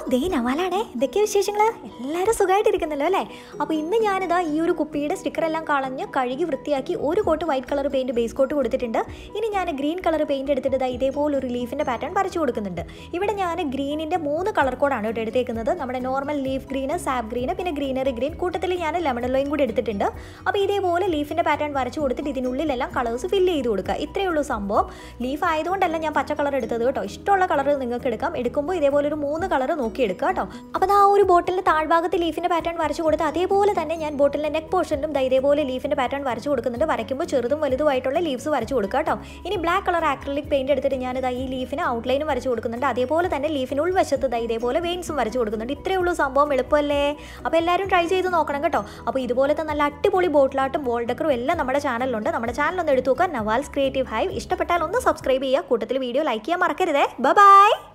ദേ നവാലാണേ എന്തൊക്കെയാ വിശേഷങ്ങൾ എല്ലാവരും സുഖമായിട്ടിരിക്കുന്നല്ലോ അല്ലേ അപ്പോൾ ഇന്ന് ഞാനിതാ ഈ ഒരു കുപ്പിയുടെ സ്റ്റിക്കർ എല്ലാം കളഞ്ഞ് കഴുകി വൃത്തിയാക്കി ഒരു coat white colour paint base coat കൊടുത്തിട്ടുണ്ട് ഇനി ഞാൻ ഗ്രീൻ കളർ പെയിൻറ്റ് എടുത്തിട്ട് ദാ ഇതേപോലെ ഒരു ലീഫിൻ്റെ പാറ്റേൺ വരച്ചു കൊടുക്കുന്നുണ്ട് ഇവിടെ ഞാൻ ഗ്രീനിൻ്റെ മൂന്ന് കളർ കോഡാണ് കേട്ടോ എടുത്തേക്കുന്നത് നമ്മുടെ normal leaf green sap green പിന്നെ ഗ്രീനറി ഗ്രീൻ കൂട്ടത്തിൽ ഞാൻ ലെമൺ യെല്ലോയും കൂടി എടുത്തിട്ടുണ്ട് അപ്പോൾ ഇതേപോലെ ലീഫിൻ്റെ പാറ്റേൺ വരച്ചു കൊടുത്തിട്ട് ഇതിനുള്ളിലെല്ലാം കളേഴ്സ് ഫില്ല് ചെയ്ത് കൊടുക്കുക ഇത്രയേ ഉള്ളൂ സംഭവം ലീഫ് ആയതുകൊണ്ടല്ല ഞാൻ പച്ച കളർ എടുത്തത് കേട്ടോ ഇഷ്ടമുള്ള കളർ നിങ്ങൾക്ക് എടുക്കാം എടുക്കുമ്പോൾ ഇതേപോലെ ഒരു മൂന്ന് കളർ നോക്കി എടുക്കുക കേട്ടോ അപ്പോൾ ആ ഒരു ബോട്ടിലിൻ്റെ താഴ്ഭാഗത്ത് ലീഫിൻ്റെ പാറ്റേൺ വരച്ചു കൊടുത്ത് അതേപോലെ തന്നെ ഞാൻ ബോട്ടിലിൻ്റെ നെക്ക് പോർഷനിലും ദാ ഇതേപോലെ ലീഫിൻ്റെ പാറ്റേൺ വരച്ചു കൊടുക്കുന്നുണ്ട് വരയ്ക്കുമ്പോൾ ചെറുതും വലുതുമായിട്ടുള്ള ലീവ്സ് വരച്ചു കൊടുക്കുക കേട്ടോ ഇനി ബ്ലാക്ക് കളർ ആക്രിലിക് പെയിൻറ്റ് എടുത്തിട്ട് ഞാൻ ഇതാ ഈ ലീഫിന് ഔട്ട്ലൈനും വരച്ചു കൊടുക്കുന്നുണ്ട് അതേപോലെ തന്നെ ലീഫിന് ഉൾവശത്ത് ദാ ഇതേപോലെ വെയിൻസും വരച്ചു കൊടുക്കുന്നുണ്ട് ഇത്രയേ ഉള്ളൂ സംഭവം എളുപ്പമല്ലേ അപ്പോൾ എല്ലാവരും ട്രൈ ചെയ്ത് നോക്കണം കേട്ടോ അപ്പോൾ ഇതുപോലത്തെ നല്ല അടിപൊളി ബോട്ടിലാട്ടും ബോൾ ഡെക്കറും എല്ലാം നമ്മുടെ ചാനലിലുണ്ട് നമ്മുടെ ചാനൽ ഒന്ന് എടുത്തു നോക്കുക നവാൽസ് ക്രിയേറ്റീവ് ഹൈവ് ഇഷ്ടപ്പെട്ടാൽ ഒന്ന് സബ്സ്ക്രൈബ് ചെയ്യുക കൂട്ടത്തിൽ വീഡിയോ ലൈക്ക് ചെയ്യാൻ മറക്കരുതേ ബൈ